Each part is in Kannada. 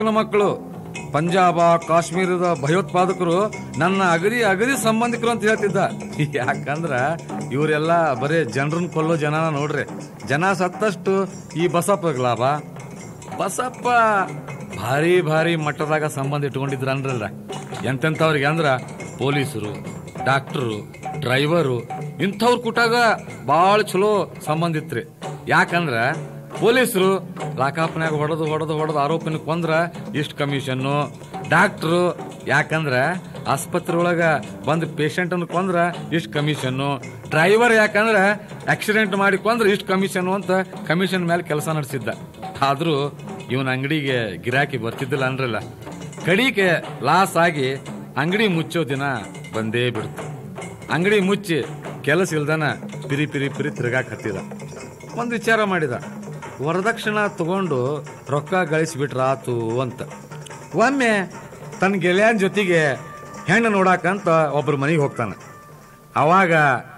ನನ್ನ ಮಕ್ಕಳು ಪಂಜಾಬ ಕಾಶ್ಮೀರದ ಭಯೋತ್ಪಾದಕರು ನನ್ನ ಅಗದಿ ಅಗದಿ ಸಂಬಂಧಿಕರು ಅಂತ ಹೇಳ್ತಿದ್ದ ಯಾಕಂದ್ರ ಇವರೆಲ್ಲ ಬರೀ ಜನರನ್ನ ಕೊಲ್ಲೋ ಜನನ ನೋಡ್ರಿ ಜನ ಸತ್ತಷ್ಟು ಈ ಬಸಪ್ಪ ಲಾಭ ಬಸಪ್ಪ ಭಾರಿ ಭಾರಿ ಮಟ್ಟದಾಗ ಸಂಬಂಧ ಇಟ್ಕೊಂಡಿದ್ರ ಅಂದ್ರಲ್ಲ ಎಂತೆಂಥವ್ರಿಗೆ ಅಂದ್ರ ಪೊಲೀಸರು ಡಾಕ್ಟರು ಡ್ರೈವರು ಇಂಥವ್ರ ಕೂಟಾಗ ಭಾಳ ಚಲೋ ಸಂಬಂಧ ಇತ್ರಿ ಯಾಕಂದ್ರ ಪೊಲೀಸರು ಲಾಕಾಪ್ನ್ಯಾಗ ಹೊಡೆದು ಹೊಡೆದು ಹೊಡೆದು ಆರೋಪಿನ ಕೊಂದ್ರ ಇಷ್ಟು ಕಮಿಷನ್ನು ಡಾಕ್ಟ್ರು ಯಾಕಂದ್ರ ಆಸ್ಪತ್ರೆ ಒಳಗ ಬಂದ್ ಪೇಷಂಟ್ ಅನ್ನು ಕೊಂದ್ರ ಇಷ್ಟು ಕಮಿಷನ್ನು ಡ್ರೈವರ್ ಯಾಕಂದ್ರ ಆಕ್ಸಿಡೆಂಟ್ ಮಾಡಿ ಕೊಂದ್ರ ಇಷ್ಟು ಕಮಿಷನ್ ಅಂತ ಕಮಿಷನ್ ಮೇಲೆ ಕೆಲಸ ನಡೆಸಿದ್ದ ಆದ್ರೂ ಇವನ್ ಅಂಗಡಿಗೆ ಗಿರಾಕಿ ಬರ್ತಿದ್ದಿಲ್ಲ ಅನ್ರಲ್ಲ ಕಡಿಗೆ ಲಾಸ್ ಆಗಿ ಅಂಗಡಿ ಮುಚ್ಚೋ ದಿನ ಬಂದೇ ಬಿಡ್ತು ಅಂಗಡಿ ಮುಚ್ಚಿ ಕೆಲಸ ಇಲ್ದನ ಪಿರಿ ಪಿರಿ ಪಿರಿ ತಿರ್ಗಾಕ್ ಹತ್ತಿದ ಒಂದು ವಿಚಾರ ಮಾಡಿದ ವರದಕ್ಷಿಣ ತಗೊಂಡು ರೊಕ್ಕ ಗಳಿಸ್ಬಿಟ್ರಾತು ಅಂತ ಒಮ್ಮೆ ತನ್ನ ಗೆಳೆಯನ ಜೊತೆಗೆ ಹೆಣ್ಣು ನೋಡಾಕಂತ ಒಬ್ರ ಮನೆಗೆ ಹೋಗ್ತಾನೆ ಅವಾಗ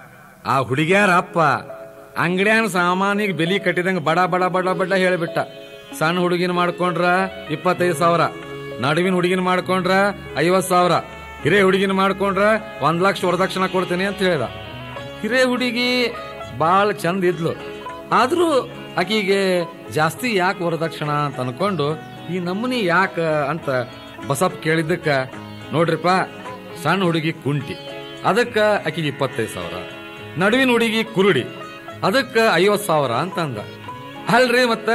ಆ ಹುಡುಗಿಯಾರ ಅಪ್ಪ ಅಂಗಡಿಯನ್ ಸಾಮಾನಿಗೆ ಬೆಲಿ ಕಟ್ಟಿದಂಗ ಬಡ ಬಡ ಬಡ ಬಡ ಹೇಳಿಬಿಟ್ಟ ಸಣ್ಣ ಹುಡುಗಿನ ಮಾಡ್ಕೊಂಡ್ರ ಇಪ್ಪತ್ತೈದು ಸಾವಿರ ನಡುವಿನ ಹುಡುಗಿನ ಮಾಡ್ಕೊಂಡ್ರ ಐವತ್ ಸಾವಿರ ಹಿರೇ ಹುಡುಗಿನ ಮಾಡ್ಕೊಂಡ್ರ ಒಂದ್ ಲಕ್ಷ ವರದಕ್ಷಿಣ ಕೊಡ್ತೀನಿ ಅಂತ ಹೇಳ್ದ ಹಿರೇ ಹುಡುಗಿ ಬಾಳ ಚಂದ ಇದ್ಲು ಆದ್ರೂ ಆಕಿಗೆ ಜಾಸ್ತಿ ಯಾಕೆ ವರದಕ್ಷಿಣ ಅಂತ ಅನ್ಕೊಂಡು ಈ ನಮೂನಿ ಯಾಕ ಅಂತ ಬಸಪ್ಪ ಕೇಳಿದ್ದಕ್ಕ ನೋಡ್ರಿಪ್ಪ ಸಣ್ಣ ಹುಡುಗಿ ಕುಂಟಿ ಅದಕ್ಕ ಆಕಿಗೆ ಇಪ್ಪತ್ತೈದು ಸಾವಿರ ನಡುವಿನ ಹುಡುಗಿ ಕುರುಡಿ ಅದಕ್ಕ ಐವತ್ ಸಾವಿರ ಅಂತ ಅಂದ ಅಲ್ರಿ ಮತ್ತ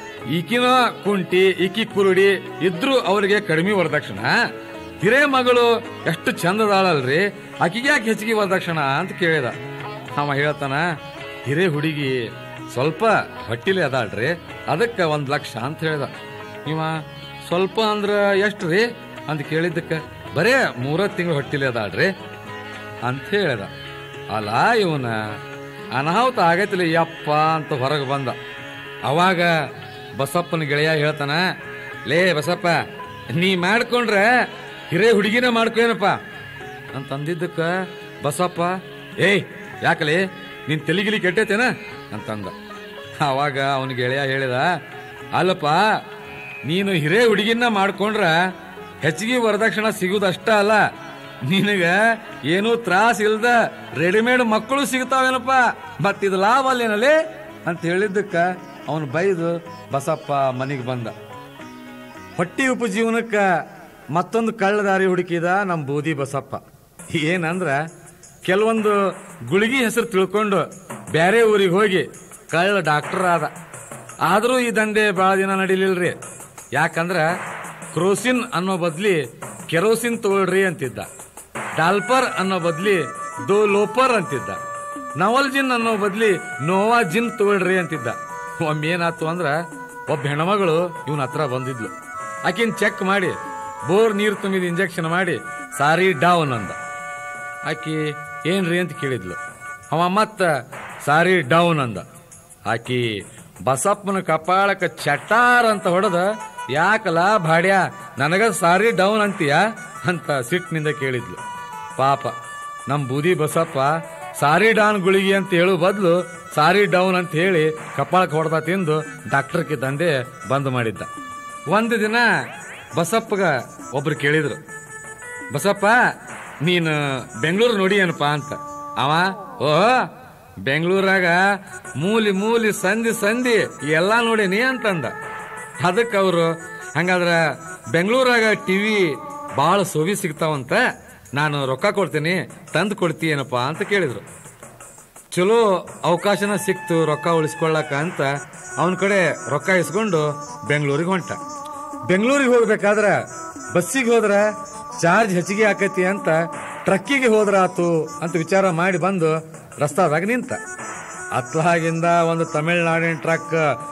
ಈಕಿನ ಕುಂಟಿ ಈಕಿ ಕುರುಡಿ ಇದ್ರು ಅವ್ರಿಗೆ ಕಡಿಮೆ ವರದಕ್ಷಿಣ ಹಿರೇ ಮಗಳು ಎಷ್ಟು ಚಂದದಾಳಲ್ರಿ ಆಕಿಗೆ ಯಾಕೆ ಹೆಚ್ಚಿಗೆ ವರದಕ್ಷಿಣ ಅಂತ ಕೇಳಿದ ಅವ ಹೇಳ್ತಾನ ಹಿರೇ ಹುಡುಗಿ ಸ್ವಲ್ಪ ಹೊಟ್ಟಿಲೆ ಅದಾಳ್ರಿ ಅದಕ್ಕ ಒಂದ್ ಲಕ್ಷ ಅಂತ ಹೇಳ್ದ ಇವ ಸ್ವಲ್ಪ ಅಂದ್ರ ಎಷ್ಟ್ರಿ ಅಂತ ಕೇಳಿದ್ದಕ್ಕ ಬರೇ ಮೂರ ತಿಂಗಳು ಹೊಟ್ಟಿಲೆ ಅದಾಳ್ರಿ ಅಂತ ಹೇಳ್ದ ಅಲ್ಲ ಇವನ ಅನಾಹುತ ಆಗೈತಿಲ್ಲ ಯಪ್ಪ ಅಂತ ಹೊರಗೆ ಬಂದ ಅವಾಗ ಬಸಪ್ಪನ ಗೆಳೆಯ ಹೇಳ್ತಾನ ಲೇ ಬಸಪ್ಪ ನೀ ಮಾಡ್ಕೊಂಡ್ರೆ ಹಿರೇ ಹುಡುಗಿನ ಮಾಡ್ಕೊಂಡಪ್ಪ ಅಂತ ಅಂದಿದ್ದಕ್ಕ ಬಸಪ್ಪ ಏಯ್ ಯಾಕಲೆ ನಿನ್ ತೆಲಿಗಿಲಿ ಕೆಟ್ಟೈತೇನ ಅಂತಂದ ಅವಾಗ ಅವನ ಗೆಳೆಯ ಹೇಳಿದ ಅಲ್ಲಪ್ಪ ನೀನು ಹಿರೇ ಹುಡುಗಿನ ಮಾಡ್ಕೊಂಡ್ರ ಹೆಚ್ಚಿಗೆ ವರದಕ್ಷಿಣ ಸಿಗುದಷ್ಟ ಅಲ್ಲ ನಿನಗ ಏನೂ ತ್ರಾಸ ಇಲ್ದ ರೆಡಿಮೇಡ್ ಮಕ್ಕಳು ಸಿಗ್ತಾವೇನಪ್ಪ ಮತ್ ಇದು ಲಾಭ ಅಲ್ಲೇನಲ್ಲಿ ಅಂತ ಹೇಳಿದ್ದಕ್ಕ ಅವನು ಬೈದು ಬಸಪ್ಪ ಮನೆಗೆ ಬಂದ ಹೊಟ್ಟಿ ಉಪಜೀವನಕ್ಕ ಮತ್ತೊಂದು ಕಳ್ಳದಾರಿ ಹುಡುಕಿದ ನಮ್ಮ ಬೂದಿ ಬಸಪ್ಪ ಏನಂದ್ರ ಕೆಲವೊಂದು ಗುಳಿಗಿ ಹೆಸರು ತಿಳ್ಕೊಂಡು ಬೇರೆ ಊರಿಗೆ ಹೋಗಿ ಕಳ್ಳ ಡಾಕ್ಟರ್ ಆದ ಆದರೂ ಈ ದಂಧೆ ಬಹಳ ದಿನ ನಡೀಲಿಲ್ರಿ ಯಾಕಂದ್ರ ಕ್ರೋಸಿನ್ ಅನ್ನೋ ಬದ್ಲಿ ಕೆರೋಸಿನ್ ತಗೊಳ್ರಿ ಅಂತಿದ್ದ ಡಾಲ್ಪರ್ ಅನ್ನೋ ಬದ್ಲಿ ದೋ ಲೋಪರ್ ಅಂತಿದ್ದ ನವಲ್ಜಿನ್ ಅನ್ನೋ ಬದ್ಲಿ ನೋವಾ ಜಿನ್ ತಗೊಳ್ರಿ ಅಂತಿದ್ದ ಒಮ್ಮೆ ಏನಾತು ಅಂದ್ರ ಒಬ್ಬ ಹೆಣ್ಮಗಳು ಇವನ ಹತ್ರ ಬಂದಿದ್ಲು ಆಕಿನ್ ಚೆಕ್ ಮಾಡಿ ಬೋರ್ ನೀರು ತುಂಬಿದ ಇಂಜೆಕ್ಷನ್ ಮಾಡಿ ಸಾರಿ ಡೌನ್ ಅಂದ ಆಕಿ ಏನ್ರಿ ಅಂತ ಕೇಳಿದ್ಲು ಅವ ಮತ್ತ ಸಾರಿ ಡೌನ್ ಅಂದ ಆಕಿ ಬಸಪ್ಪನ ಕಪಾಳಕ್ಕ ಚಟಾರ್ ಅಂತ ಹೊಡೆದ ಯಾಕಲ ಭಾಡ್ಯ ನನಗ ಸಾರಿ ಡೌನ್ ಅಂತೀಯ ಅಂತ ಸಿಟ್ಟಿನಿಂದ ಕೇಳಿದ್ಲು ಪಾಪ ನಮ್ ಬೂದಿ ಬಸಪ್ಪ ಸಾರಿ ಡೌನ್ ಗುಳಿಗೆ ಅಂತ ಹೇಳು ಬದಲು ಸಾರಿ ಡೌನ್ ಅಂತ ಹೇಳಿ ಕಪಾಳಕ್ಕೆ ಹೊಡೆದ ತಿಂದು ಡಾಕ್ಟರ್ಗೆ ದಂಧೆ ಬಂದ್ ಮಾಡಿದ್ದ ಒಂದು ದಿನ ಬಸಪ್ಪಗ ಒಬ್ರು ಕೇಳಿದ್ರು ಬಸಪ್ಪ ನೀನು ಬೆಂಗಳೂರು ನೋಡಿ ಏನಪ್ಪ ಅಂತ ಅವ ಓ ಬೆಂಗಳೂರಾಗ ಮೂಲಿ ಮೂಲಿ ಸಂಧಿ ಸಂಧಿ ಎಲ್ಲ ನೋಡೀನಿ ಅಂತಂದ ಅದಕ್ಕೆ ಅವರು ಹಂಗಾದ್ರ ಬೆಂಗಳೂರಾಗ ಟಿವಿ ಭಾಳ ಸೋವಿ ಸಿಗ್ತಾವಂತ ನಾನು ರೊಕ್ಕ ಕೊಡ್ತೀನಿ ತಂದು ಕೊಡ್ತೀಯೇನಪ್ಪ ಅಂತ ಕೇಳಿದ್ರು ಚಲೋ ಅವಕಾಶನ ಸಿಕ್ತು ರೊಕ್ಕ ಉಳಿಸ್ಕೊಳ್ಳಕ ಅಂತ ಅವನ ಕಡೆ ರೊಕ್ಕ ಇಸ್ಕೊಂಡು ಬೆಂಗಳೂರಿಗೆ ಹೊಂಟ ಬೆಂಗಳೂರಿಗೆ ಹೋಗ್ಬೇಕಾದ್ರ ಬಸ್ಸಿಗೆ ಹೋದ್ರ ಚಾರ್ಜ್ ಹೆಚ್ಚಿಗೆ ಆಕೈತಿ ಅಂತ ಟ್ರಕ್ಕಿಗೆ ಹೋದ್ರ ಆತು ಅಂತ ವಿಚಾರ ಮಾಡಿ ಬಂದು ರಸ್ತಾದಾಗ ನಿಂತ ಅತ್ಲಾಗಿಂದ ಒಂದು ತಮಿಳ್ನಾಡಿನ ಟ್ರಕ್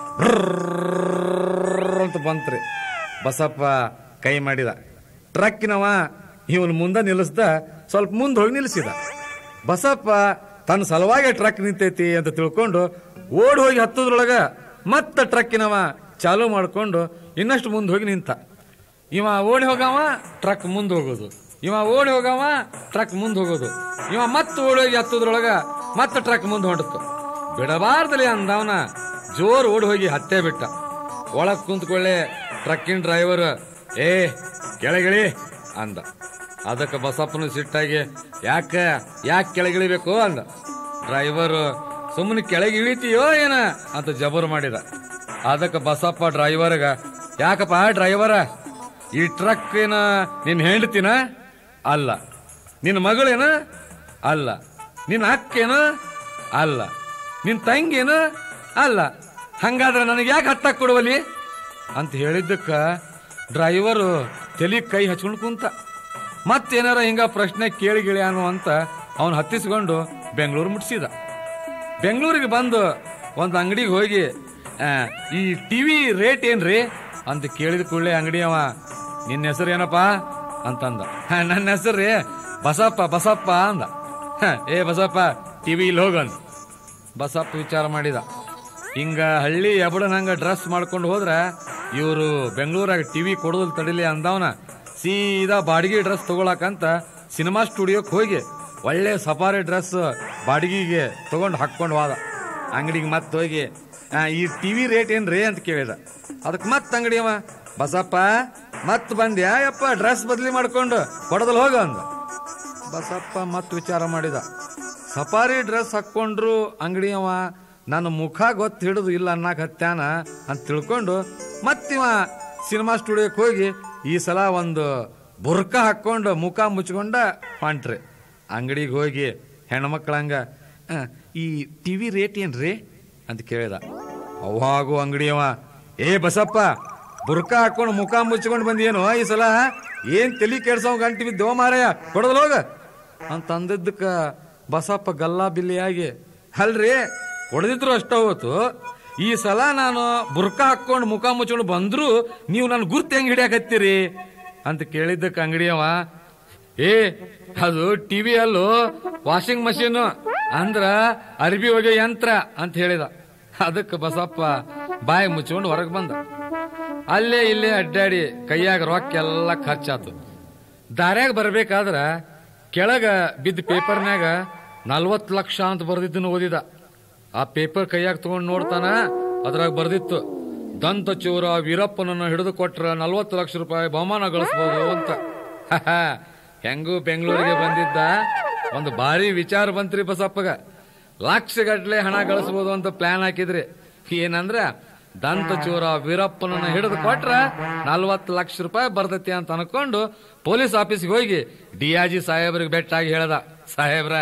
ಅಂತ ಬಂತ್ರಿ ಬಸಪ್ಪ ಕೈ ಮಾಡಿದ ಟ್ರಕ್ಕಿನವ ಇವನ್ ಮುಂದೆ ನಿಲ್ಲಿಸ್ದ ಸ್ವಲ್ಪ ಮುಂದೆ ಹೋಗಿ ನಿಲ್ಲಿಸಿದ ಬಸಪ್ಪ ತನ್ನ ಸಲುವಾಗಿ ಟ್ರಕ್ ನಿಂತೈತಿ ಅಂತ ತಿಳ್ಕೊಂಡು ಓಡ್ ಹೋಗಿ ಹತ್ತದ್ರೊಳಗ ಮತ್ತೆ ಟ್ರಕ್ಕಿನವ ಚಾಲು ಮಾಡ್ಕೊಂಡು ಇನ್ನಷ್ಟು ಮುಂದೆ ಹೋಗಿ ನಿಂತ ಇವ ಓಡಿ ಹೋಗವ ಟ್ರಕ್ ಮುಂದೆ ಹೋಗೋದು ಇವ ಓಡಿ ಹೋಗವ ಟ್ರಕ್ ಮುಂದೆ ಹೋಗೋದು ಇವ ಮತ್ತೆ ಓಡಿ ಹೋಗಿ ಹತ್ತದ್ರೊಳಗ ಮತ್ತೆ ಟ್ರಕ್ ಮುಂದೆ ಹೊಂಟತ್ತು ಬಿಡಬಾರ್ದಲ್ಲಿ ಅಂದವನ ಜೋರ್ ಓಡಿ ಹೋಗಿ ಹತ್ತೇ ಬಿಟ್ಟ ಒಳಗ್ ಕುಂತ್ಕೊಳ್ಳೆ ಟ್ರಕ್ಕಿನ ಡ್ರೈವರ್ ಏ ಕೆಳಗಿಳಿ ಅಂದ ಅದಕ್ಕೆ ಬಸಪ್ಪನ ಸಿಟ್ಟಾಗಿ ಯಾಕ ಯಾಕೆ ಕೆಳಗಿಳಿಬೇಕು ಅಂದ ಡ್ರೈವರ್ ಸುಮ್ಮನೆ ಕೆಳಗೆ ಇಳಿತೀಯೋ ಏನ ಅಂತ ಜಬರ್ ಮಾಡಿದ ಅದಕ್ಕೆ ಬಸಪ್ಪ ಡ್ರೈವರ್ಗ ಯಾಕಪ್ಪ ಡ್ರೈವರ ಈ ಟ್ರಕ್ ಏನ ನಿನ್ ಹೆಂಡ್ತಿನ ಅಲ್ಲ ನಿನ್ನ ಮಗಳೇನ ಅಲ್ಲ ನಿನ್ನ ಅಕ್ಕೇನ ಅಲ್ಲ ನಿನ್ ತಂಗೇನ ಅಲ್ಲ ಹಂಗಾದ್ರೆ ನನಗೆ ಯಾಕೆ ಹತ್ತಾಕ್ ಕೊಡುವಲ್ಲಿ ಅಂತ ಹೇಳಿದ್ದಕ್ಕ ಡ್ರೈವರು ತಲೆ ಕೈ ಹಚ್ಕೊಂಡು ಕುಂತ ಮತ್ತೇನಾರ ಹಿಂಗ ಪ್ರಶ್ನೆ ಕೇಳಿ ಗಿಳಿಯಾನು ಅಂತ ಅವನು ಹತ್ತಿಸ್ಕೊಂಡು ಬೆಂಗಳೂರು ಮುಟ್ಸಿದ ಬೆಂಗಳೂರಿಗೆ ಬಂದು ಒಂದು ಅಂಗಡಿಗೆ ಹೋಗಿ ಆ, ಈ ಟಿವಿ ರೇಟ್ ಏನ್ರಿ ಅಂತ ಕೇಳಿದ ಕೂಡಲೇ ಅಂಗಡಿ ಅವ ನಿನ್ನ ಹೆಸರು ಏನಪ್ಪ ಅಂತಂದ "ಹ, ನನ್ನ ಹೆಸರು ರೀ ಬಸಪ್ಪ ಬಸಪ್ಪ ಅಂದ "ಹ, ಏ ಬಸಪ್ಪ ಟಿವಿ ಇಲ್ಲಿ ಹೋಗಂದ ಬಸಪ್ಪ ವಿಚಾರ ಮಾಡಿದ ಹಿಂಗ ಹಳ್ಳಿ ಎಬಡನಂಗ ಡ್ರೆಸ್ ಮಾಡ್ಕೊಂಡು ಹೋದ್ರ ಇವರು ಬೆಂಗಳೂರಾಗ ಟಿವಿ ಕೊಡೋದಿಲ್ಲ ತಡಿಲಿ ಅಂದವನ ಸೀದಾ ಬಾಡಿಗೆ ಡ್ರೆಸ್ ತಗೊಳಕಂತ ಸಿನಿಮಾ ಸ್ಟುಡಿಯೋಕ್ ಹೋಗಿ ಒಳ್ಳೆ ಸಫಾರಿ ಡ್ರೆಸ್ ಬಾಡಿಗೆಗೆ ತಗೊಂಡು ಹಾಕೊಂಡು ಹೋದ ಅಂಗಡಿಗೆ ಮತ್ತೆ ಹೋಗಿ "ಆ, ಈ ಟಿವಿ ರೇಟ್ ಏನ್ರಿ ಅಂತ ಕೇಳಿದ ಅದಕ್ಕೆ ಮತ್ತೆ ಅಂಗಡಿ ಅವ ಬಸಪ್ಪ ಮತ್ ಬಂದ್ಯಾ ಯಪ್ಪ ಡ್ರೆಸ್ ಬದಲಿ ಮಾಡ್ಕೊಂಡು ಕೊಡದಲ್ ಹೋಗ ಅಂದ ಬಸಪ್ಪ ಮತ್ ವಿಚಾರ ಮಾಡಿದ ಸಫಾರಿ ಡ್ರೆಸ್ ಹಾಕ್ಕೊಂಡ್ರು ಅಂಗಡಿಯವ ನನ್ನ ಮುಖ ಗೊತ್ತು ಹಿಡಿದು ಇಲ್ಲ ಅನ್ನಕ್ ಹತ್ಯಾನ ಅಂತ ತಿಳ್ಕೊಂಡು ಮತ್ತಿವ ಸಿನಿಮಾ ಸ್ಟುಡಿಯೋಕ್ಕೆ ಹೋಗಿ ಈ ಸಲ ಒಂದು ಬುರ್ಕ ಹಾಕೊಂಡು ಮುಖ ಮುಚ್ಕೊಂಡ ಹೊಂಟ್ರಿ ಅಂಗಡಿಗೆ ಹೋಗಿ ಹೆಣ್ಮಕ್ಳಂಗ "ಆ, ಈ ಟಿವಿ ರೇಟ್ ಏನ್ರಿ ಅಂತ ಕೇಳಿದ ಅವಾಗೂ ಅಂಗಡಿಯವ ಏ ಬಸಪ್ಪ ಬುರ್ಕ ಹಾಕೊಂಡು ಮುಖ ಮುಚ್ಕೊಂಡು ಬಂದೇನು ಈ ಸಲ ಏನ್ ತಲಿ ಕೆಡ್ಸೋ ಗಂಟಿ ಬಿದ್ದೋ ಮಾರಾಯ ಕೊಡದಲ್ ಹೋಗ ಅಂತ ಅಂದಿದ್ದಕ್ಕ ಬಸಪ್ಪ ಗಲ್ಲಾ ಬಿಲ್ಲಿಯಾಗಿ ಅಲ್ರಿ ಹೊಡೆದಿದ್ರು ಅಷ್ಟ ಹೋತು ಈ ಸಲ ನಾನು ಬುರ್ಕ ಹಾಕೊಂಡು ಮುಖ ಮುಚ್ಕೊಂಡು ಬಂದ್ರು ನೀವು ನನ್ನ ಗುರ್ತು ಹೆಂಗ್ ಹಿಡಿಯಾಕತ್ತೀರಿ ಅಂತ ಕೇಳಿದ್ದಕ್ಕೆ ಅಂಗಡಿಯವ ಏ ಅದು ಟಿವಿ ಅಲ್ಲೋ ವಾಷಿಂಗ್ ಮಷೀನ್ ಅಂದ್ರ ಅರ್ಬಿ ಒಗೆ ಯಂತ್ರ ಅಂತ ಹೇಳಿದ ಅದಕ್ಕೆ ಬಸಪ್ಪ ಬಾಯಿ ಮುಚ್ಕೊಂಡು ಹೊರಗೆ ಬಂದ ಅಲ್ಲೇ ಇಲ್ಲೇ ಅಡ್ಡಾಡಿ ಕೈಯಾಗ ರೊಕ್ಕ ಎಲ್ಲ ಖರ್ಚಾತು ದಾರ್ಯಾಗ ಬರ್ಬೇಕಾದ್ರ ಕೆಳಗ ಬಿದ್ದ ಪೇಪರ್ನ್ಯಾಗ ನಲ್ವತ್ತು ಲಕ್ಷ ಅಂತ ಬರ್ದಿದ್ದನ್ನು ಓದಿದ ಆ ಪೇಪರ್ ಕೈಯಾಗ ತಗೊಂಡ್ ನೋಡ್ತಾನ ಅದ್ರಾಗ ಬರ್ದಿತ್ತು ದಂತ ಚೋರ ವೀರಪ್ಪನನ್ನು ಹಿಡಿದು ಕೊಟ್ರ ನಲ್ವತ್ತು ಲಕ್ಷ ರೂಪಾಯಿ ಬಹುಮಾನ ಗಳಿಸ್ಬೋದು ಅಂತ ಹೆಂಗೂ ಬೆಂಗಳೂರಿಗೆ ಬಂದಿದ್ದ ಒಂದು ಭಾರಿ ವಿಚಾರ ಬಂತ್ರಿ ಬಸಪ್ಪಗ ಲಕ್ಷಗಟ್ಲೆ ಹಣ ಗಳಿಸ್ಬೋದು ಅಂತ ಪ್ಲಾನ್ ಹಾಕಿದ್ರಿ ಏನಂದ್ರ ದಂತ ಚೋರ ವೀರಪ್ಪನನ್ನ ಹಿಡಿದು ಕೊಟ್ರ ನಲ್ವತ್ತು ಲಕ್ಷ ರೂಪಾಯಿ ಬರ್ತೈತಿ ಅಂತ ಅನ್ಕೊಂಡು ಪೊಲೀಸ್ ಆಫೀಸ್ಗೆ ಹೋಗಿ ಡಿಯಾಜಿ ಸಾಹೇಬ್ರಿಗೆ ಬೆಟ್ಟಾಗಿ ಹೇಳ್ದ ಸಾಹೇಬ್ರ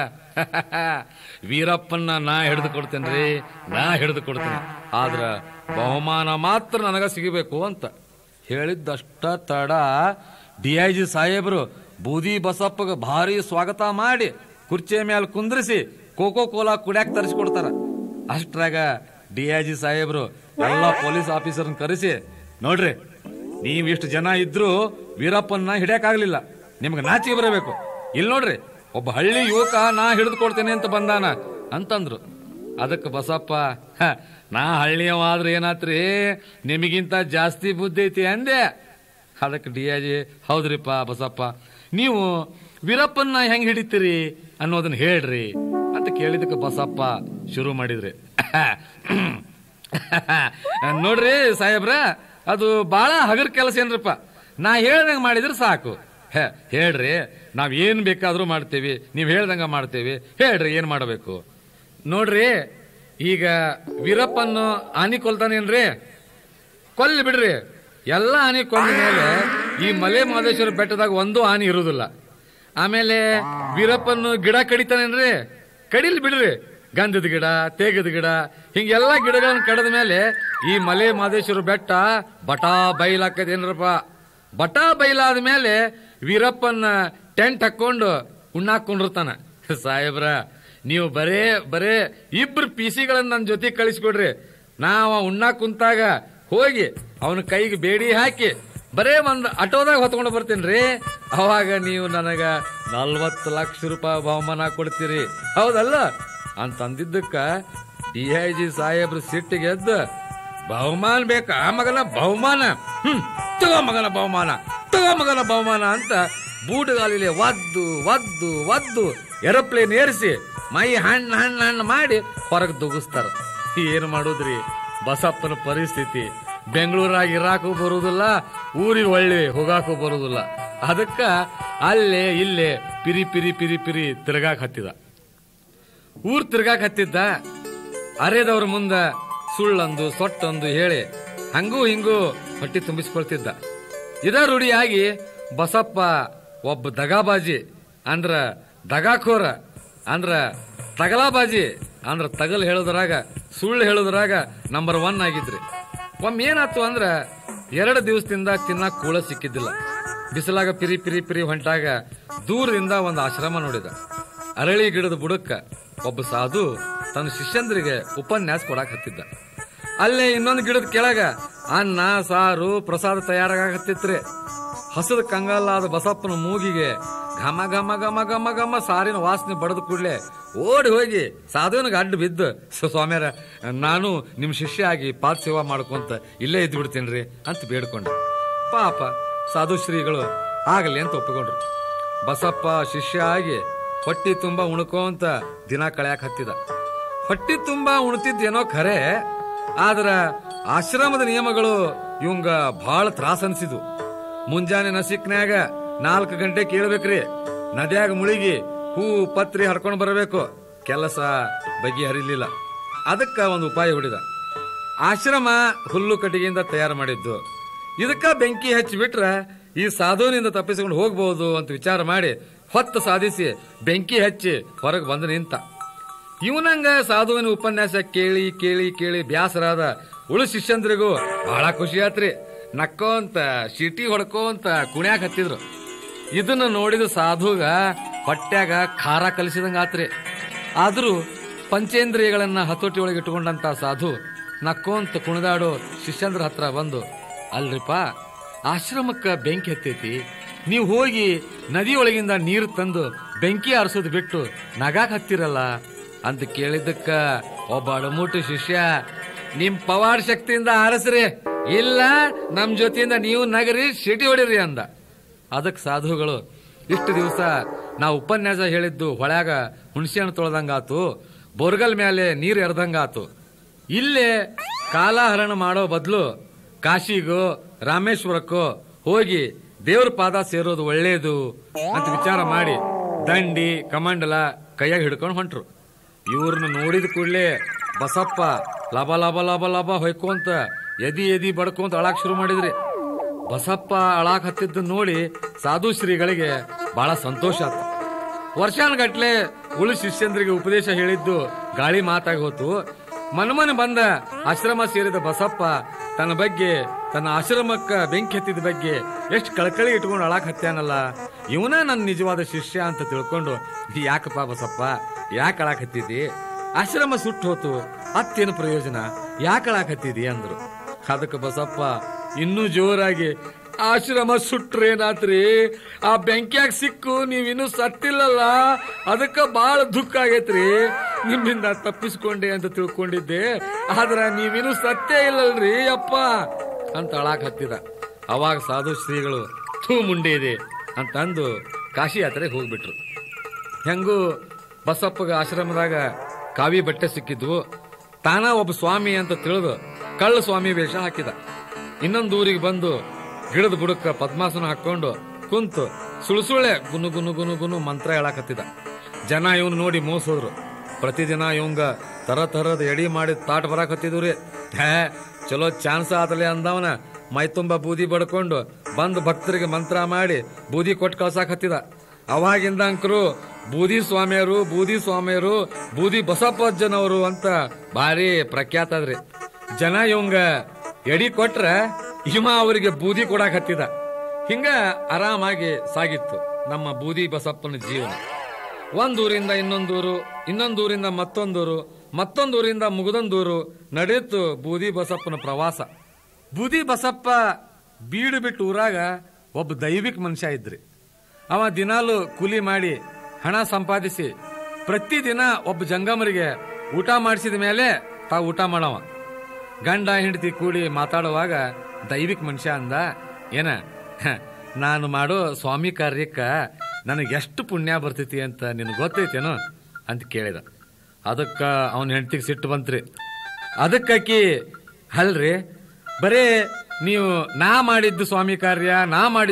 ವೀರಪ್ಪನ್ನ ನಾ ಹಿಡಿದು ಕೊಡ್ತೇನ್ರಿ ನಾ ಹಿಡಿದು ಕೊಡ್ತೀನಿ ಆದ್ರ ಬಹುಮಾನ ಮಾತ್ರ ನನಗ ಸಿಗಬೇಕು ಅಂತ ಹೇಳಿದ್ದಷ್ಟ ತಡ ಡಿಐಜಿ ಸಾಹೇಬ್ರು ಬೂದಿ ಬಸಪ್ಪಗ ಭಾರಿ ಸ್ವಾಗತ ಮಾಡಿ ಕುರ್ಚಿಯ ಮೇಲೆ ಕುಂದ್ರಿಸಿ ಕೋಕೋ ಕೋಲಾ ಕುಡ್ಯಾಕ್ ತರಿಸ್ಕೊಡ್ತಾರ ಅಷ್ಟ್ರಾಗ ಡಿಐಜಿ ಸಾಹೇಬ್ರು ಎಲ್ಲಾ ಪೊಲೀಸ್ ಆಫೀಸರ್ನ ಕರೆಸಿ ನೋಡ್ರಿ ನೀವ್ ಇಷ್ಟು ಜನ ಇದ್ರು ವೀರಪ್ಪನ್ನ ಹಿಡಿಯಕ್ಕಾಗ್ಲಿಲ್ಲ ನಿಮ್ಗೆ ನಾಚಿಕೆ ಬರಬೇಕು ಇಲ್ಲಿ ನೋಡ್ರಿ ಒಬ್ಬ ಹಳ್ಳಿ ಯುವಕ ನಾ ಹಿಡಿದು ಕೊಡ್ತೇನೆ ಅಂತ ಬಂದಾನ ಅಂತಂದ್ರು ಅದಕ್ಕೆ ಬಸಪ್ಪ "ಹ, ನಾ ಹಳ್ಳಿಯವ ಆದ್ರೆ ಏನಾತ್ರಿ ನಿಮಗಿಂತ ಜಾಸ್ತಿ ಬುದ್ಧಿ ಐತಿ ಅಂದೆ ಅದಕ್ಕೆ ಡಿ ಜಿ ಹೌದ್ರಿಪ್ಪ ಬಸಪ್ಪ ನೀವು ವೀರಪ್ಪನ್ನ ಹೆಂಗ್ ಹಿಡಿತೀರಿ ಅನ್ನೋದನ್ನ ಹೇಳ್ರಿ ಅಂತ ಕೇಳಿದಕ್ಕೆ ಬಸಪ್ಪ ಶುರು ಮಾಡಿದ್ರಿ ನೋಡ್ರಿ ಸಾಹೇಬ್ರ ಅದು ಬಾಳ ಹಗರ್ ಕೆಲಸ ಏನ್ರಪ್ಪ ನಾ ಹೇಳ್ದಂಗ ಮಾಡಿದ್ರೆ ಸಾಕು ಹೇ, ಹೇಳ್ರಿ ನಾವ್ ಏನ್ ಬೇಕಾದ್ರೂ ಮಾಡ್ತೇವಿ ನೀವ್ ಹೇಳ್ದಂಗ ಮಾಡ್ತೇವಿ ಹೇಳ್ರಿ ಏನ್ ಮಾಡಬೇಕು ನೋಡ್ರಿ ಈಗ ವೀರಪ್ಪನ್ನು ಆನಿ ಕೊಲ್ತಾನೇನ್ರಿ ಕೊಲ್ಲಿ ಬಿಡ್ರಿ ಎಲ್ಲ ಆನೆ ಕೊಂದ ಮೇಲೆ ಈ ಮಲೆ ಮಹದೇಶ್ವರ ಬೆಟ್ಟದಾಗ ಒಂದು ಆನೆ ಇರುವುದಿಲ್ಲ ಆಮೇಲೆ ವೀರಪ್ಪನ್ನು ಗಿಡ ಕಡಿತಾನೇನ್ರಿ ಕಡಿಲ್ ಬಿಡ್ರಿ ಗಂಧದ ಗಿಡ ತೇಗದ ಗಿಡ ಹಿಂಗೆಲ್ಲ ಗಿಡಗಳನ್ನ ಕಡದ ಮೇಲೆ ಈ ಮಲೆ ಮಹದೇಶ್ವರ ಬೆಟ್ಟ ಬಟಾ ಬೈಲಾಕದೇನ್ರಪ್ಪ ಬಟಾ ಬೈಲಾದ ಮೇಲೆ ವೀರಪ್ಪನ ಟೆಂಟ್ ಹಾಕೊಂಡು ಉಣ್ಣಾಕೊಂಡಿರ್ತಾನ ಸಾಹೇಬ್ರ ನೀವು ಬರೇ ಬರೇ ಇಬ್ರು ಪಿಸಿಗಳನ್ನ ನನ್ನ ಜೊತೆ ಕಳಿಸ್ಕೊಡ್ರಿ ನಾವ ಉಣ್ಣಾಕ್ ಕುಂತಾಗ ಹೋಗಿ ಅವನ ಕೈಗೆ ಬೇಡಿ ಹಾಕಿ ಬರೇ ಒಂದ್ ಆಟೋದಾಗ ಹೊತ್ಕೊಂಡು ಬರ್ತೀನಿ ಅವಾಗ ನೀವು ನನಗ ನಲ್ವತ್ತು ಲಕ್ಷ ರೂಪಾಯಿ ಬಹುಮಾನ ಕೊಡ್ತೀರಿ ಹೌದಲ್ಲ ಅಂತಂದಿದ್ದಕ್ಕ ಡಿ ಐ ಜಿ ಸಾಹೇಬ್ರು ಸಿಟ್ಟಿಗೆ ಎದ್ದು ಬಹುಮಾನ ಬೇಕಾ ಮಗನ ಬಹುಮಾನ ಹ್ಮ್ ತಗೋ ಮಗನ ಬಹುಮಾನ ತಗೋ ಮಗನ ಬಹುಮಾನ ಅಂತ ಬೂಟುಗಾಲಿಲೆ ಒದ್ದು ಒದ್ದು ಒದ್ದು ಏರೋಪ್ಲೇನ್ ಏರಿಸಿ ಮೈ ಹಣ್ಣು ಹಣ್ಣು ಹಣ್ಣು ಮಾಡಿ ಹೊರಗೆ ದುಗಿಸ್ತಾರ ಏನು ಮಾಡುದ್ರಿ ಬಸಪ್ಪನ ಪರಿಸ್ಥಿತಿ ಬೆಂಗಳೂರಾಗ ಇರಾಕು ಬರುವುದಿಲ್ಲ ಊರಿಗೆ ಒಳ್ಳೆ ಹೋಗಾಕು ಬರುವುದಿಲ್ಲ ಅದಕ್ಕ ಅಲ್ಲೇ ಇಲ್ಲೇ ಪಿರಿ ಪಿರಿ ಪಿರಿ ಪಿರಿ ತಿರ್ಗಾಕ್ ಹತ್ತಿದ ಊರ್ ತಿರ್ಗಾಕ್ ಹತ್ತಿದ್ದ ಅರೆದವ್ರ ಮುಂದ ಸುಳ್ಳೊಂದು ಸೊಟ್ಟೊಂದು ಹೇಳಿ ಹಂಗೂ ಹಿಂಗೂ ಹೊಟ್ಟಿ ತುಂಬಿಸ್ಕೊಳ್ತಿದ್ದ ಇದ ರೂಢಿಯಾಗಿ ಬಸಪ್ಪ ಒಬ್ಬ ದಗಾಬಾಜಿ ಅಂದ್ರ ದಗಾಖೋರ ಅಂದ್ರ ತಗಲಾಬಾಜಿ ಅಂದ್ರ ತಗಲ್ ಹೇಳೋದ್ರಾಗ ಸುಳ್ಳು ಹೇಳೋದ್ರಾಗ ನಂಬರ್ ಒನ್ ಆಗಿದ್ರಿ ಒಮ್ಮೆ ಏನಾತು ಅಂದ್ರ ಎರಡು ದಿವಸದಿಂದ ತಿನ್ನಕ್ ಕೂಳ ಸಿಕ್ಕಿದ್ದಿಲ್ಲ ಬಿಸಿಲಾಗ ಪಿರಿ ಪಿರಿ ಪಿರಿ ಹೊಂಟಾಗ ದೂರದಿಂದ ಒಂದು ಆಶ್ರಮ ನೋಡಿದ ಅರಳಿ ಗಿಡದ ಬುಡಕ್ಕ ಒಬ್ಬ ಸಾಧು ತನ್ನ ಶಿಷ್ಯಂದ್ರಿಗೆ ಉಪನ್ಯಾಸ ಕೊಡಾಕ್ ಹತ್ತಿದ್ದ ಅಲ್ಲೇ ಇನ್ನೊಂದು ಗಿಡದ ಕೆಳಗ ಅನ್ನ ಸಾರು ಪ್ರಸಾದ ತಯಾರಾಗತ್ತಿತ್ರಿ ಹಸದ ಕಂಗಾಲಾದ ಬಸಪ್ಪನ ಮೂಗಿಗೆ ಘಮ ಘಮ ಘಮ ಘಮ ಘಮ ಸಾರಿನ ವಾಸನೆ ಬಡದ ಕೂಡ್ಲೆ ಓಡಿ ಹೋಗಿ ಸಾಧುವಿನಿಗೆ ಅಡ್ಡ ಬಿದ್ದು "ಸ- ಸ್ವಾಮ್ಯಾರ ನಾನು ನಿಮ್ ಶಿಷ್ಯ ಆಗಿ ಪಾದ ಸೇವಾ ಮಾಡ್ಕೊಂತ ಇಲ್ಲೇ ಇದ್ದು ಬಿಡ್ತೇನ್ರಿ ಅಂತ ಬೇಡ್ಕೊಂಡ ಪಾಪ ಸಾಧು ಶ್ರೀಗಳು ಆಗಲಿ ಅಂತ ಒಪ್ಪಿಕೊಂಡ್ರು ಬಸಪ್ಪ ಶಿಷ್ಯ ಆಗಿ ಹೊಟ್ಟಿ ತುಂಬಾ ಉಣ್ಕೋಂತ ದಿನ ಕಳ್ಯಾಕ್ ಹತ್ತಿದ ಹೊಟ್ಟಿ ತುಂಬಾ ಉಣ್ತಿದ್ದೇನೋ ಖರೆ ಆದ್ರ ಆಶ್ರಮದ ನಿಯಮಗಳು ಇವಂಗ ಬಹಳ ತ್ರಾಸ ಅನ್ಸಿದ್ವು ಮುಂಜಾನೆ ನಸಿಕ್ನ್ಯಾಗ ನಾಲ್ಕು ಗಂಟೆ ಕೇಳ್ಬೇಕ್ರಿ ನದ್ಯಾಗ ಮುಳುಗಿ ಹೂ ಪತ್ರಿ ಹರ್ಕೊಂಡ್ ಬರಬೇಕು ಕೆಲಸ ಬಗೆಹರಿಲಿಲ್ಲ ಅದಕ್ಕ ಒಂದು ಉಪಾಯ ಹುಡಿದ ಆಶ್ರಮ ಹುಲ್ಲು ಕಟ್ಟಿಗೆಯಿಂದ ತಯಾರು ಮಾಡಿದ್ದು ಇದಕ್ಕ ಬೆಂಕಿ ಹಚ್ಚಿ ಬಿಟ್ರ ಈ ಸಾಧುವಿನಿಂದ ತಪ್ಪಿಸಿಕೊಂಡು ಹೋಗ್ಬಹುದು ಅಂತ ವಿಚಾರ ಮಾಡಿ ಹೊತ್ತು ಸಾಧಿಸಿ ಬೆಂಕಿ ಹಚ್ಚಿ ಹೊರಗೆ ಬಂದು ನಿಂತ ಇವನಂಗ ಸಾಧುವಿನ ಉಪನ್ಯಾಸ ಕೇಳಿ ಕೇಳಿ ಕೇಳಿ ಬ್ಯಾಸರಾದ ಉಳು ಶಿಷ್ಯಂದ್ರಿಗೂ ಬಹಳ ಖುಷಿ ಆತ್ರಿ ನಕ್ಕೋಂತ ಶಿಟಿ ಹೊಡ್ಕೋಂತ ಕುಣ್ಯಾಕ್ ಹತ್ತಿದ್ರು ಇದನ್ನ ನೋಡಿದ ಸಾಧುಗ ಹೊಟ್ಯಾಗ ಖಾರ ಕಲಿಸಿದಂಗ ಆತ್ರಿ ಆದ್ರೂ ಪಂಚೇಂದ್ರಿಯಗಳನ್ನ ಹತೋಟಿ ಒಳಗೆ ಇಟ್ಟುಕೊಂಡಂತ ಸಾಧು ನಕ್ಕೋಂತ ಕುಣಿದಾಡೋ ಶಿಷ್ಯಂದ್ರ ಹತ್ರ ಬಂದು ಅಲ್ರಿಪ್ಪ ಆಶ್ರಮಕ್ಕ ಬೆಂಕಿ ಹತ್ತೈತಿ ನೀವು ಹೋಗಿ ನದಿಯೊಳಗಿಂದ ನೀರು ತಂದು ಬೆಂಕಿ ಆರಿಸೋದು ಬಿಟ್ಟು ನಗಾಕ್ ಹತ್ತಿರಲ್ಲ ಅಂತ ಕೇಳಿದ್ದಕ್ಕ ಒಬ್ಬ ಅಡಮೂಟು ಶಿಷ್ಯ ನಿಮ್ ಪವಾಡ ಶಕ್ತಿಯಿಂದ ಆರಿಸ್ರಿ ಇಲ್ಲ ನಮ್ ಜೊತೆಯಿಂದ ನೀವು ನಗರಿ ಸಿಟಿ ಹೊಡಿರಿ ಅಂದ ಅದಕ್ ಸಾಧುಗಳು ಇಷ್ಟು ದಿವಸ ನಾವು ಉಪನ್ಯಾಸ ಹೇಳಿದ್ದು ಹೊಳ್ಯಾಗ ಹುಣಸೆ ಹಣ್ಣು ತೊಳೆದಂಗಾತು ಬೋರ್ಗಲ್ ಮೇಲೆ ನೀರು ಎರೆದಂಗಾತು ಇಲ್ಲೇ ಕಾಲಹರಣ ಮಾಡೋ ಬದಲು ಕಾಶಿಗೋ ರಾಮೇಶ್ವರಕ್ಕೋ ಹೋಗಿ ದೇವ್ರ ಪಾದ ಸೇರೋದು ಒಳ್ಳೇದು ಅಂತ ವಿಚಾರ ಮಾಡಿ ದಂಡಿ ಕಮಂಡಲ ಕೈಯಾಗ ಹಿಡ್ಕೊಂಡು ಹೊಂಟ್ರು ಇವ್ರನ್ನ ನೋಡಿದ ಕೂಡಲೇ ಬಸಪ್ಪ ಲಬ ಲಬ ಲಬ ಲಬ ಹೊಯ್ಕೊಂತ ಎದಿ ಎದಿ ಬಡ್ಕೊಂತ ಅಳಾಕ್ ಶುರು ಮಾಡಿದ್ರಿ ಬಸಪ್ಪ ಅಳಾಕ್ ಹತ್ತಿದ್ದು ನೋಡಿ ಸಾಧು ಶ್ರೀಗಳಿಗೆ ಬಹಳ ಸಂತೋಷ ಆಯ್ತು ವರ್ಷಾನ್ಗಟ್ಲೆ ಉಳು ಶಿಷ್ಯಂದ್ರಿಗೆ ಉಪದೇಶ ಹೇಳಿದ್ದು ಗಾಳಿ ಮಾತಾಗಿ ಹೋತು ಮನ್ಮನ ಬಂದ ಆಶ್ರಮ ಸೇರಿದ ಬಸಪ್ಪ ತನ್ನ ಬಗ್ಗೆ ತನ್ನ ಆಶ್ರಮಕ್ಕ ಬೆಂಕಿ ಹತ್ತಿದ ಬಗ್ಗೆ ಎಷ್ಟು ಕಳಕಳಿ ಇಟ್ಕೊಂಡು ಅಳಾಕ್ ಹತ್ಯಾನಲ್ಲ ಇವನ ನನ್ನ ನಿಜವಾದ ಶಿಷ್ಯ ಅಂತ ತಿಳ್ಕೊಂಡು ಯಾಕಪ್ಪ ಬಸಪ್ಪ ಯಾಕೆ ಅಳಾಕ್ ಹತ್ತಿದಿ ಆಶ್ರಮ ಸುಟ್ಟು ಹೋತು ಅತ್ತೇನು ಪ್ರಯೋಜನ ಯಾಕೆ ಅಳಾಕ್ ಹತ್ತಿದಿ ಅಂದ್ರು ಅದಕ್ಕೆ ಬಸಪ್ಪ ಇನ್ನೂ ಜೋರಾಗಿ ಆಶ್ರಮ ಸುಟ್ರೇನಾತ್ರಿ ಆ ಬೆಂಕಿಯಾಗ ಸಿಕ್ಕು ನೀವಿನ್ನೂ ಸತ್ತಿಲ್ಲಲ್ಲ ಅದಕ್ಕ ಬಾಳ ದುಃಖ ಆಗೈತ್ರಿ ನಿಮ್ಮಿಂದ ತಪ್ಪಿಸ್ಕೊಂಡೆ ಅಂತ ತಿಳ್ಕೊಂಡಿದ್ದೆ ಆದ್ರ ನೀವಿನ್ನೂ ಸತ್ತೇ ಇಲ್ಲಲ್ರಿ ಅಪ್ಪ ಅಂತ ಅಳಾಕ್ ಹತ್ತಿದ ಅವಾಗ ಸಾಧು ಶ್ರೀಗಳು ಥೂ ಮುಂಡೆ ಇದೆ ಅಂತಂದು ಕಾಶಿ ಯಾತ್ರೆಗೆ ಹೋಗ್ಬಿಟ್ರು ಹೆಂಗೂ ಬಸಪ್ಪಗ ಆಶ್ರಮದಾಗ ಕಾವಿ ಬಟ್ಟೆ ಸಿಕ್ಕಿದ್ವು ತಾನ ಒಬ್ಬ ಸ್ವಾಮಿ ಅಂತ ತಿಳಿದು ಕಳ್ಳ ಸ್ವಾಮಿ ವೇಷ ಹಾಕಿದ ಇನ್ನೊಂದು ಊರಿಗೆ ಬಂದು ಗಿಡದ ಬುಡಕ್ಕ ಪದ್ಮಾಸನ ಹಾಕೊಂಡು ಕುಂತು ಸುಳ್ಸುಳ್ಳೆ ಗುನು ಗುನು ಗುನು ಗುನು ಮಂತ್ರ ಹೇಳಾಕತ್ತಿದ ಜನ ಇವನು ನೋಡಿ ಮೋಸೋದ್ರು ಪ್ರತಿದಿನ ಇವಂಗ ತರ ತರದ ಎಡಿ ಮಾಡಿ ತಾಟ್ ಬರಾಕತ್ತಿದ್ರಿ ಹೇ ಚಲೋ ಚಾನ್ಸ್ ಆತಲೆ ಅಂದವನ ಮೈ ತುಂಬ ಬೂದಿ ಬಡ್ಕೊಂಡು ಬಂದು ಭಕ್ತರಿಗೆ ಮಂತ್ರ ಮಾಡಿ ಬೂದಿ ಕೊಟ್ಟು ಕಳ್ಸಾಕತ್ತಿದ ಅವಾಗಿಂದ ಅಂಕರು ಬೂದಿ ಸ್ವಾಮಿಯರು ಬೂದಿ ಸ್ವಾಮಿಯರು ಬೂದಿ ಬಸಪ್ಪಜ್ಜನವರು ಅಂತ ಭಾರಿ ಪ್ರಖ್ಯಾತ ಅದ್ರಿ ಜನ ಇವಂಗ ಎಡಿ ಕೊಟ್ರ ಹಿಮ ಅವರಿಗೆ ಬೂದಿ ಕೊಡಾಕ್ ಹತ್ತಿದ ಹಿಂಗ ಆರಾಮಾಗಿ ಸಾಗಿತ್ತು ನಮ್ಮ ಬೂದಿ ಬಸಪ್ಪನ ಜೀವನ ಒಂದೂರಿಂದ ಇನ್ನೊಂದೂರು ಇನ್ನೊಂದೂರಿಂದ ಮತ್ತೊಂದೂರು ಮತ್ತೊಂದೂರಿಂದ ಮುಗುದೊಂದೂರು ನಡೆಯಿತು ಬೂದಿ ಬಸಪ್ಪನ ಪ್ರವಾಸ ಬೂದಿ ಬಸಪ್ಪ ಬೀಡು ಬಿಟ್ಟು ಊರಾಗ ಒಬ್ಬ ದೈವಿಕ ಮನುಷ್ಯ ಇದ್ರಿ ಅವ ದಿನಾಲು ಕೂಲಿ ಮಾಡಿ ಹಣ ಸಂಪಾದಿಸಿ ಪ್ರತಿದಿನ ಒಬ್ಬ ಜಂಗಮರಿಗೆ ಊಟ ಮಾಡಿಸಿದ ಮೇಲೆ ತಾವು ಊಟ ಮಾಡವ ಗಂಡ ಹೆಂಡತಿ ಕೂಡಿ ಮಾತಾಡುವಾಗ ದೈವಿಕ ಮನುಷ್ಯ ಅಂದ ಏನ "ಹ, ನಾನು ಮಾಡೋ ಸ್ವಾಮಿ ಕಾರ್ಯಕ್ಕ ನನಗೆ ಎಷ್ಟು ಪುಣ್ಯ ಬರ್ತೈತಿ ಅಂತ ನಿನಗೆ ಗೊತ್ತೈತೇನೋ ಅಂತ ಕೇಳಿದ ಅದಕ್ಕ ಅವನ ಹೆಂಡತಿಗೆ ಸಿಟ್ಟು ಬಂತ್ರಿ ಅದಕ್ಕಾಕಿ ಅಲ್ರಿ ಬರೇ ನೀವು ನಾ ಮಾಡಿದ್ದು ಸ್ವಾಮಿ ಕಾರ್ಯ ನಾ ಮಾಡಿದ್ದು